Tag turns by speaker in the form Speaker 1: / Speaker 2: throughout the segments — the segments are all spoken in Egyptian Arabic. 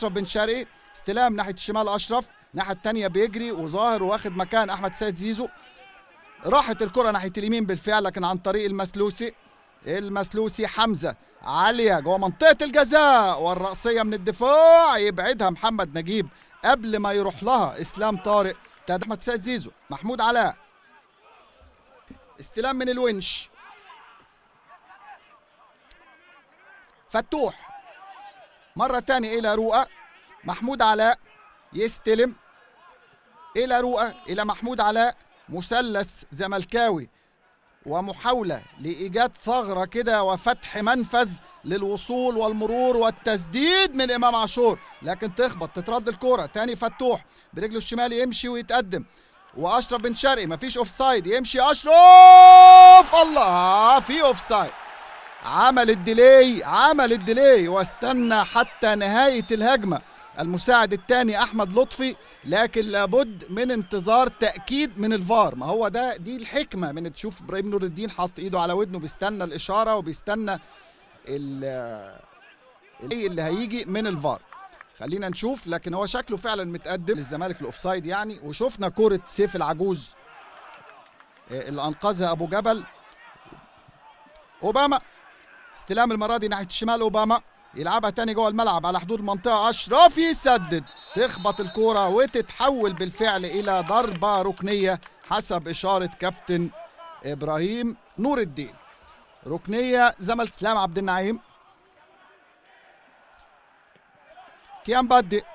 Speaker 1: اشرف بن شرقي استلام ناحيه الشمال اشرف الناحيه الثانيه بيجري وظاهر واخد مكان احمد سيد زيزو راحت الكره ناحيه اليمين بالفعل لكن عن طريق المسلوسي المسلوسي حمزه عاليه جوه منطقه الجزاء والرأسيه من الدفاع يبعدها محمد نجيب قبل ما يروح لها اسلام طارق بتاعت احمد سيد زيزو محمود علاء استلام من الونش فتوح مرة تانية إلى رؤى محمود علاء يستلم إلى رؤى إلى محمود علاء مثلث زملكاوي ومحاولة لإيجاد ثغرة كده وفتح منفذ للوصول والمرور والتسديد من إمام عاشور لكن تخبط تترد الكرة تاني فتوح برجله الشمال يمشي ويتقدم وأشرف بن شرقي مفيش أوف سايد يمشي أشرف الله في أوف سايد عمل الديلي عمل الديلي واستنى حتى نهاية الهجمة المساعد الثاني احمد لطفي لكن لابد من انتظار تاكيد من الفار ما هو ده دي الحكمه من تشوف ابراهيم نور الدين حاطط ايده على ودنه بيستنى الاشاره وبيستنى ال اللي هيجي من الفار خلينا نشوف لكن هو شكله فعلا متقدم للزمالك في الاوفسايد يعني وشفنا كره سيف العجوز اللي انقذها ابو جبل اوباما استلام المره دي ناحيه الشمال اوباما يلعبها تاني جوه الملعب على حدود المنطقه اشرف يسدد تخبط الكوره وتتحول بالفعل الى ضربه ركنيه حسب اشاره كابتن ابراهيم نور الدين ركنيه زملك اسلام عبد النعيم كيان بدي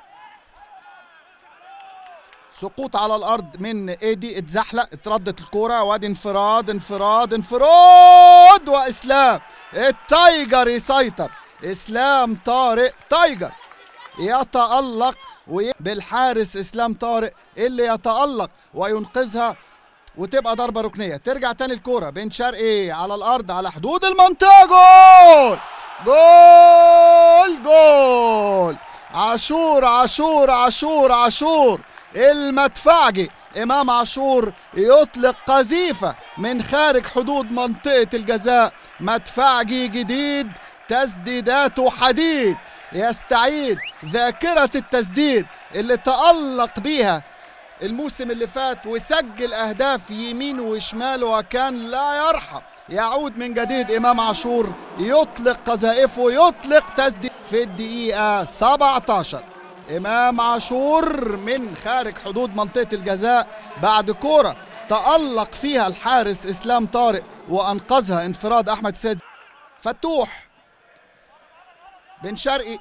Speaker 1: سقوط على الارض من ايدي اتزحلق اتردت الكوره وادي انفراد انفراد انفراد واسلام التايجر يسيطر اسلام طارق تايجر يتالق بالحارس اسلام طارق اللي يتالق وينقذها وتبقى ضربه ركنيه ترجع تاني الكوره بن شرقي على الارض على حدود المنطقه جول جول جول عاشور عاشور عاشور عاشور المدفعجي امام عاشور يطلق قذيفه من خارج حدود منطقه الجزاء مدفعجي جديد تسديداته حديد يستعيد ذاكرة التسديد اللي تألق بيها الموسم اللي فات وسجل أهداف يمين وشمال وكان لا يرحم يعود من جديد إمام عاشور يطلق قذائفه يطلق تسديد في الدقيقة 17 إمام عاشور من خارج حدود منطقة الجزاء بعد كورة تألق فيها الحارس إسلام طارق وأنقذها انفراد أحمد سيد فتوح بن شرقي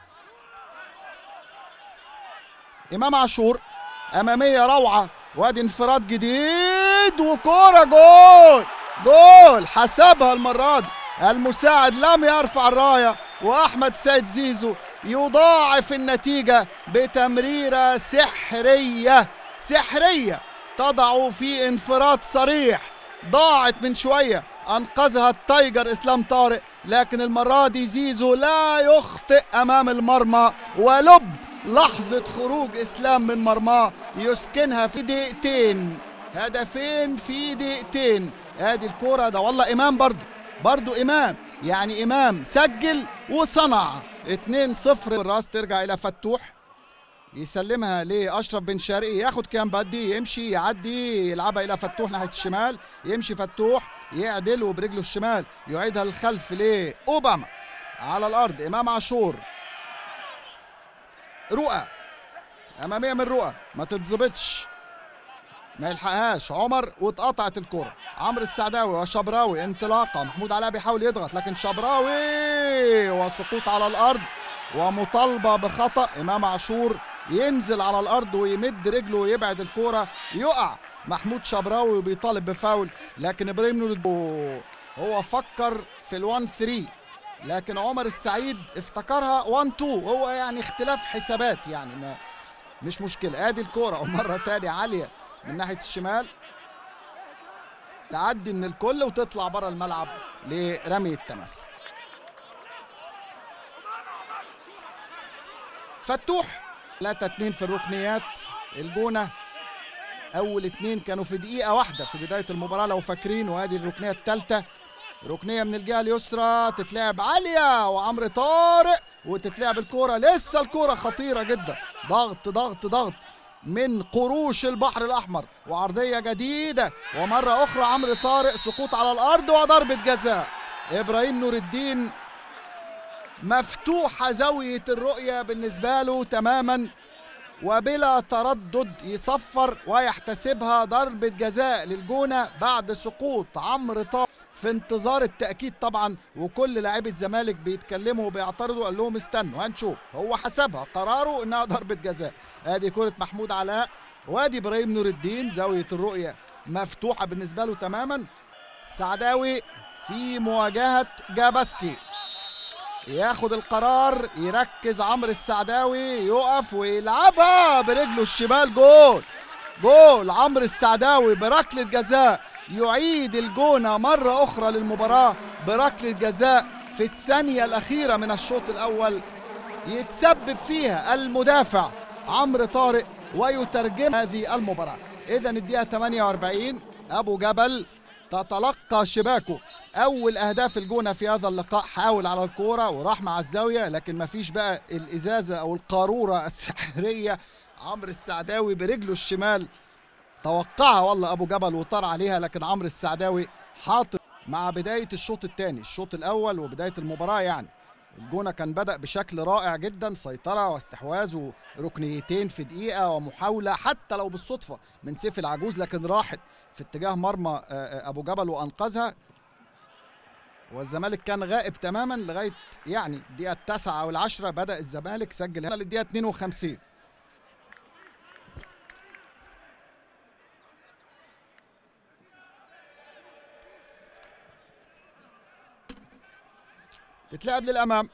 Speaker 1: امام عاشور اماميه روعه وادي انفراد جديد وكوره جول جول حسبها المره دي المساعد لم يرفع الرايه واحمد سيد زيزو يضاعف النتيجه بتمريره سحريه سحريه تضع في انفراد صريح ضاعت من شويه انقذها التايجر اسلام طارق لكن المره دي زيزو لا يخطئ امام المرمى ولب لحظه خروج اسلام من مرماه يسكنها في دقيقتين هدفين في دقيقتين ادي الكوره ده والله امام برضو برضو امام يعني امام سجل وصنع 2-0 الراس ترجع الى فتوح يسلمها لاشرف بن شرقي ياخد كام بدي يمشي يعدي يلعبها الى فتوح ناحيه الشمال يمشي فتوح يعدل وبرجله الشمال يعيدها للخلف لاوباما على الارض امام عاشور رؤى اماميه من رؤى ما تتظبطش ما يلحقهاش عمر واتقطعت الكره عمرو السعداوي وشبراوي انطلاقه محمود علاء بيحاول يضغط لكن شبراوي وسقوط على الارض ومطالبه بخطا امام عاشور ينزل على الارض ويمد رجله ويبعد الكوره يقع محمود شبراوي وبيطالب بفاول لكن ابراهيم نور هو فكر في ال1 3 لكن عمر السعيد افتكرها 1 2 هو يعني اختلاف حسابات يعني ما مش مشكله ادي الكوره ومره تانية عاليه من ناحيه الشمال تعدي من الكل وتطلع بره الملعب لرمي التماس فتوح 3 2 في الركنيات الجونه اول اتنين كانوا في دقيقه واحده في بدايه المباراه لو فاكرين وادي الركنيه الثالثه ركنيه من الجهه اليسرى تتلعب عاليه وعمرو طارق وتتلعب الكوره لسه الكوره خطيره جدا ضغط ضغط ضغط من قروش البحر الاحمر وعرضيه جديده ومره اخرى عمرو طارق سقوط على الارض وضربه جزاء ابراهيم نور الدين مفتوحه زاويه الرؤيه بالنسبه له تماما وبلا تردد يصفر ويحتسبها ضربه جزاء للجونه بعد سقوط عمرو طارق في انتظار التاكيد طبعا وكل لاعبي الزمالك بيتكلموا وبيعترضوا قال لهم استنوا هنشوف هو حسبها قراره انها ضربه جزاء ادي كره محمود علاء وادي ابراهيم نور الدين زاويه الرؤيه مفتوحه بالنسبه له تماما السعداوي في مواجهه جاباسكي ياخد القرار يركز عمرو السعداوي يقف ويلعبها برجله الشمال جول جول عمرو السعداوي بركله جزاء يعيد الجونه مره اخرى للمباراه بركله جزاء في الثانيه الاخيره من الشوط الاول يتسبب فيها المدافع عمرو طارق ويترجم هذه المباراه اذا الدقيقه 48 ابو جبل تتلقى شباكه اول اهداف الجونه في هذا اللقاء حاول على الكوره وراح مع الزاويه لكن ما فيش بقى الازازه او القاروره السحريه عمرو السعداوي برجله الشمال توقعها والله ابو جبل وطار عليها لكن عمرو السعداوي حاطط مع بدايه الشوط الثاني الشوط الاول وبدايه المباراه يعني الجونه كان بدا بشكل رائع جدا سيطره واستحواذ وركنيتين في دقيقه ومحاوله حتى لو بالصدفه من سيف العجوز لكن راحت في اتجاه مرمى ابو جبل وانقذها والزمالك كان غائب تماما لغايه يعني الدقيقه التاسعه او العشره بدا الزمالك سجل هنا للدقيقه 52 تتلعب للامام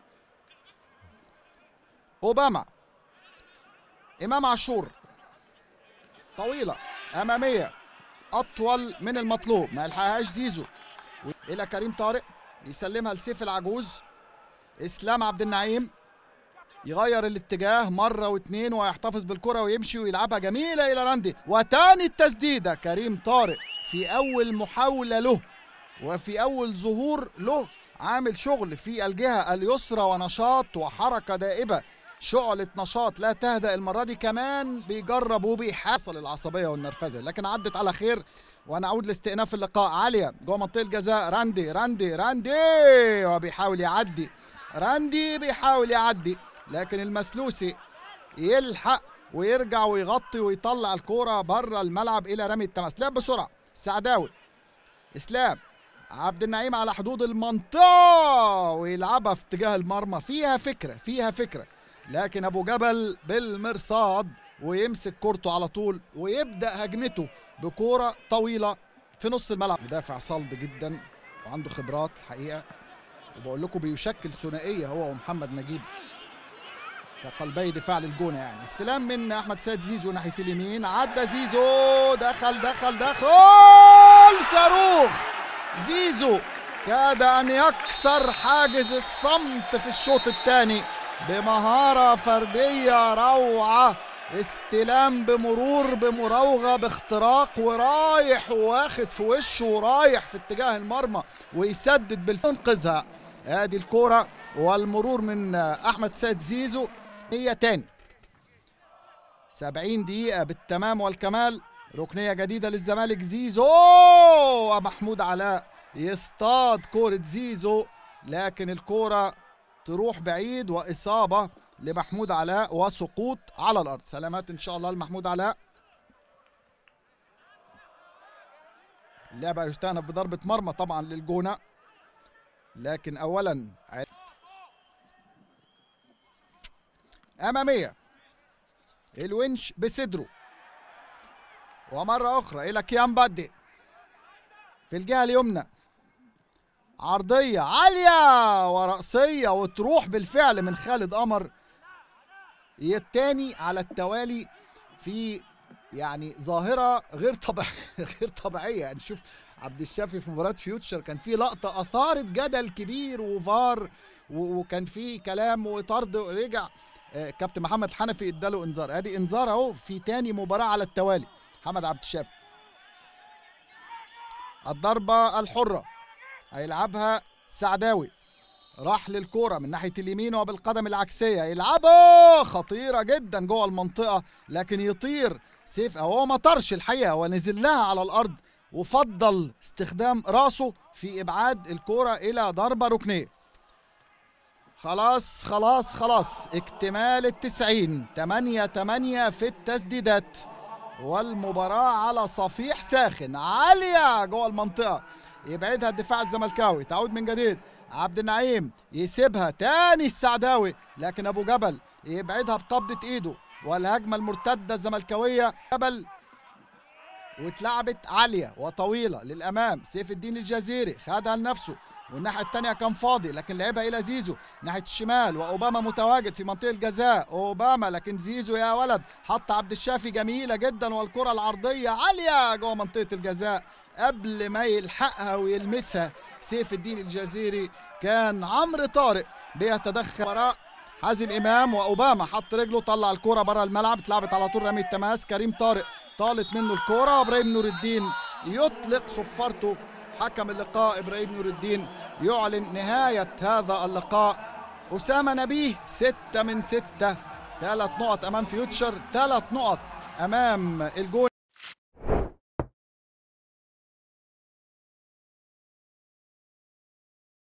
Speaker 1: اوباما امام عاشور طويله اماميه اطول من المطلوب ما يلحقهاش زيزو الى كريم طارق يسلمها لسيف العجوز اسلام عبد النعيم يغير الاتجاه مره واثنين ويحتفظ بالكره ويمشي ويلعبها جميله الى راندي وتاني التسديده كريم طارق في اول محاوله له وفي اول ظهور له عامل شغل في الجهه اليسرى ونشاط وحركه دائبه شعلة نشاط لا تهدأ المرة دي كمان بيجرب وبيحاصل العصبية والنرفزة لكن عدت على خير ونعود لاستئناف اللقاء عالية جوه منطقة الجزاء راندي راندي راندي وبيحاول يعدي راندي بيحاول يعدي لكن المسلوسي يلحق ويرجع ويغطي ويطلع الكورة بره الملعب إلى رمي التماس لعب بسرعة السعداوي إسلام عبد النعيم على حدود المنطقة ويلعبها في اتجاه المرمى فيها فكرة فيها فكرة لكن ابو جبل بالمرصاد ويمسك كورته على طول ويبدا هجمته بكوره طويله في نص الملعب مدافع صلد جدا وعنده خبرات الحقيقه وبقول لكم بيشكل ثنائيه هو ومحمد نجيب كقلبي دفاع للجونه يعني استلام من احمد سيد زيزو ناحيه اليمين عدى زيزو دخل دخل دخل صاروخ زيزو كاد ان يكسر حاجز الصمت في الشوط الثاني بمهارة فردية روعة استلام بمرور بمراوغة باختراق ورايح واخد في وشه ورايح في اتجاه المرمى ويسدد بالانقذها ادي الكرة والمرور من احمد سيد زيزو هي تاني 70 دقيقة بالتمام والكمال ركنية جديدة للزمالك زيزو ومحمود علاء يصطاد كورة زيزو لكن الكورة تروح بعيد واصابه لمحمود علاء وسقوط على الارض سلامات ان شاء الله لمحمود علاء اللعبه يستأنف بضربه مرمى طبعا للجونه لكن اولا اماميه الونش بصدره ومره اخرى الى كيان بادي في الجهه اليمنى عرضية عالية ورأسية وتروح بالفعل من خالد قمر التاني على التوالي في يعني ظاهرة غير طبيعية غير طبيعية يعني شوف عبد الشافي في مباراة فيوتشر كان في لقطة أثارت جدل كبير وفار وكان في كلام وطرد ورجع كابتن محمد الحنفي اداله انذار ادي انذار اهو في تاني مباراة على التوالي محمد عبد الشافي الضربة الحرة هيلعبها سعداوي راح للكرة من ناحية اليمين وبالقدم العكسية يلعبه خطيرة جدا جوه المنطقة لكن يطير سيف هو ما طرش الحقيقة ونزل لها على الأرض وفضل استخدام راسه في إبعاد الكرة إلى ضربة ركنية خلاص خلاص خلاص اكتمال التسعين تمانية تمانية في التسديدات والمباراة على صفيح ساخن عالية جوه المنطقة يبعدها الدفاع الزملكاوي تعود من جديد عبد النعيم يسيبها تاني السعداوي لكن ابو جبل يبعدها بقبضة ايده والهجمة المرتدة الزملكاوية جبل واتلعبت عالية وطويلة للأمام سيف الدين الجزيري خدها لنفسه والناحية التانية كان فاضي لكن لعبها إلى زيزو ناحية الشمال وأوباما متواجد في منطقة الجزاء أوباما لكن زيزو يا ولد حط عبد الشافي جميلة جدا والكرة العرضية عالية جوه منطقة الجزاء قبل ما يلحقها ويلمسها سيف الدين الجزيري كان عمرو طارق بيتدخل وراء حازم امام واوباما حط رجله طلع الكرة بره الملعب اتلعبت على طول رمي التماس كريم طارق طالت منه الكرة وابراهيم نور الدين يطلق صفارته حكم اللقاء ابراهيم نور الدين يعلن نهاية هذا اللقاء أسامة نبيه ستة من ستة ثلاث نقط أمام فيوتشر ثلاث نقط أمام الجون